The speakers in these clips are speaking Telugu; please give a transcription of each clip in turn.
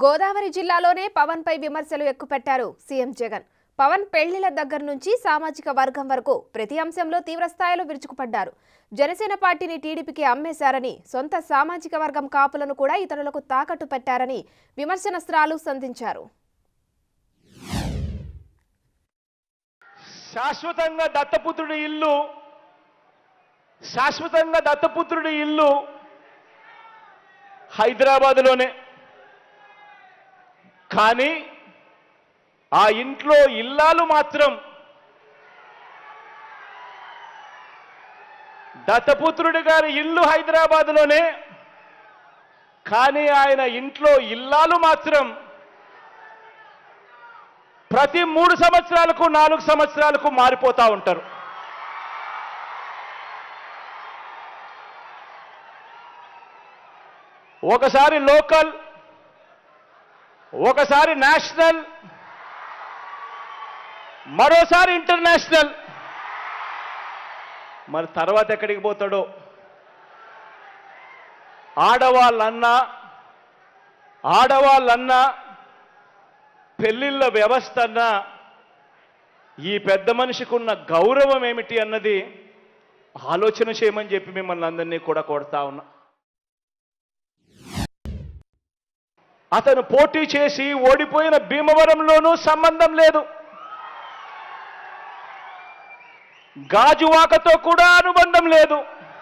గోదావరి జిల్లాలోనే పవన్ పై విమర్శలు ఎక్కుపెట్టారు సీఎం జగన్ పవన్ పెళ్లిల దగ్గర నుంచి సామాజిక వర్గం వరకు ప్రతి అంశంలో తీవ్రస్థాయిలో విరుచుకుపడ్డారు జనసేన పార్టీని టీడీపీకి అమ్మేశారని సొంత సామాజిక వర్గం కాపులను కూడా ఇతరులకు తాకట్టు పెట్టారని విమర్శనస్త్రాలు సంధించారు శాశ్వతంగా దత్తపుత్రుడి ఇల్లు శాశ్వతంగా దత్తపుత్రుడి ఇల్లు హైదరాబాదులోనే కానీ ఆ ఇంట్లో ఇల్లాలు మాత్రం దత్తపుత్రుడి గారి ఇల్లు హైదరాబాదులోనే కానీ ఆయన ఇంట్లో ఇల్లాలు మాత్రం ప్రతి మూడు సంవత్సరాలకు నాలుగు సంవత్సరాలకు మారిపోతా ఉంటారు ఒకసారి లోకల్ ఒకసారి నేషనల్ మరోసారి ఇంటర్నేషనల్ మరి తర్వాత ఎక్కడికి పోతాడో ఆడవాళ్ళన్నా ఆడవాళ్ళన్నా పెళ్లిళ్ళ వ్యవస్థ అన్నా ఈ పెద్ద మనిషికి ఉన్న గౌరవం ఏమిటి అన్నది ఆలోచన చేయమని చెప్పి మిమ్మల్ని అందరినీ కూడా కొడతా ఉన్నా అతను పోటీ చేసి ఓడిపోయిన భీమవరంలోనూ సంబంధం లేదు గాజువాకతో కూడా అనుబంధం లేదు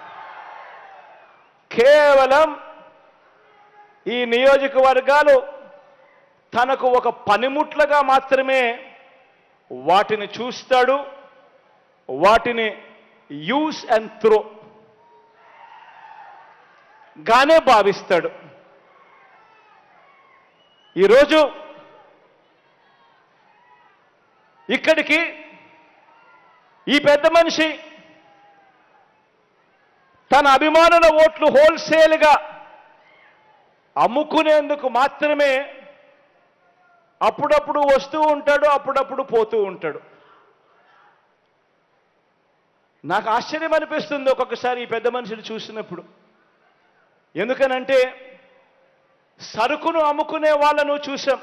కేవలం ఈ నియోజకవర్గాలు తనకు ఒక పనిముట్లుగా మాత్రమే వాటిని చూస్తాడు వాటిని యూస్ అండ్ త్రో గానే భావిస్తాడు ఈరోజు ఇక్కడికి ఈ పెద్ద మనిషి తన అభిమానుల ఓట్లు హోల్సేల్గా అమ్ముకునేందుకు మాత్రమే అప్పుడప్పుడు వస్తూ ఉంటాడు అప్పుడప్పుడు పోతూ ఉంటాడు నాకు ఆశ్చర్యం అనిపిస్తుంది ఒక్కొక్కసారి ఈ పెద్ద మనిషిని చూసినప్పుడు ఎందుకనంటే సరుకును అమ్ముకునే వాళ్ళను చూసాం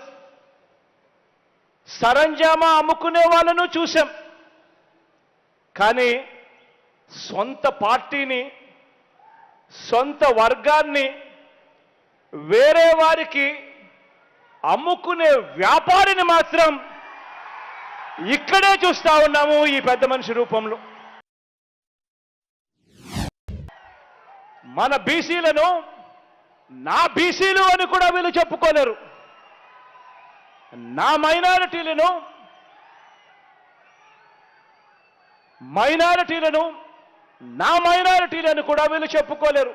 సరంజామా అమ్ముకునే వాళ్ళను చూసాం కానీ సొంత పార్టీని సొంత వర్గాన్ని వేరే వారికి అమ్ముకునే వ్యాపారిని మాత్రం ఇక్కడే చూస్తా ఉన్నాము ఈ పెద్ద మనిషి రూపంలో మన బీసీలను నా బీసీలు అని కూడా వీళ్ళు చెప్పుకోలేరు నా మైనారిటీలను మైనారిటీలను నా మైనారిటీలను కూడా వీళ్ళు చెప్పుకోలేరు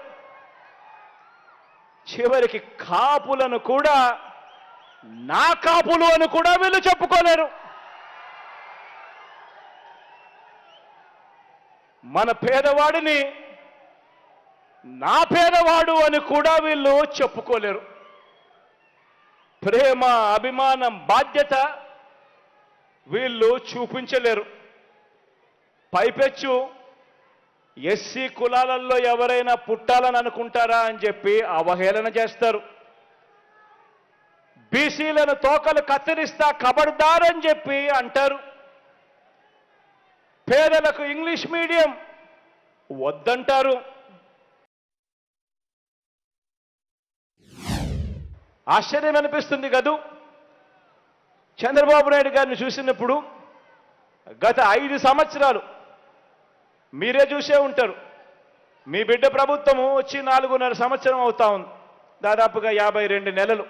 చివరికి కాపులను కూడా నా కాపులు అని కూడా వీళ్ళు చెప్పుకోలేరు మన పేదవాడిని నా పేదవాడు అని కూడా వీళ్ళు చెప్పుకోలేరు ప్రేమ అభిమానం బాధ్యత వీళ్ళు చూపించలేరు పైపెచ్చు ఎస్సీ కులాలలో ఎవరైనా పుట్టాలని అనుకుంటారా అని చెప్పి అవహేళన చేస్తారు బీసీలను తోకలు కత్తిరిస్తా కబడ్దారని చెప్పి అంటారు పేదలకు ఇంగ్లీష్ మీడియం వద్దంటారు ఆశ్చర్యం అనిపిస్తుంది కదూ చంద్రబాబు నాయుడు గారిని చూసినప్పుడు గత ఐదు సంవత్సరాలు మీరే చూసే ఉంటారు మీ బిడ్డ ప్రభుత్వము వచ్చి నాలుగున్నర సంవత్సరం అవుతా ఉంది దాదాపుగా యాభై రెండు నెలలు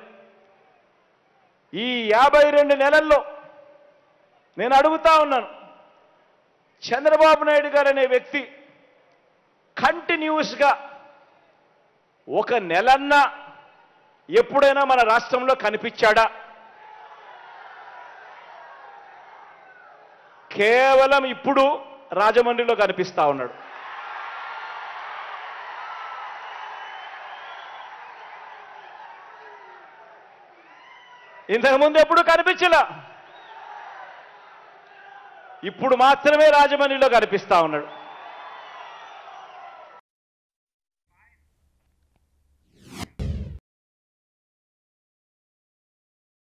ఈ యాభై రెండు నెలల్లో నేను అడుగుతా ఉన్నాను చంద్రబాబు నాయుడు గారు అనే వ్యక్తి కంటిన్యూస్గా ఒక నెలన్నా ఎప్పుడైనా మన రాష్ట్రంలో కనిపించాడా కేవలం ఇప్పుడు రాజమండ్రిలో కనిపిస్తా ఉన్నాడు ఇంతకుముందు ఎప్పుడు కనిపించలా ఇప్పుడు మాత్రమే రాజమండ్రిలో కనిపిస్తా ఉన్నాడు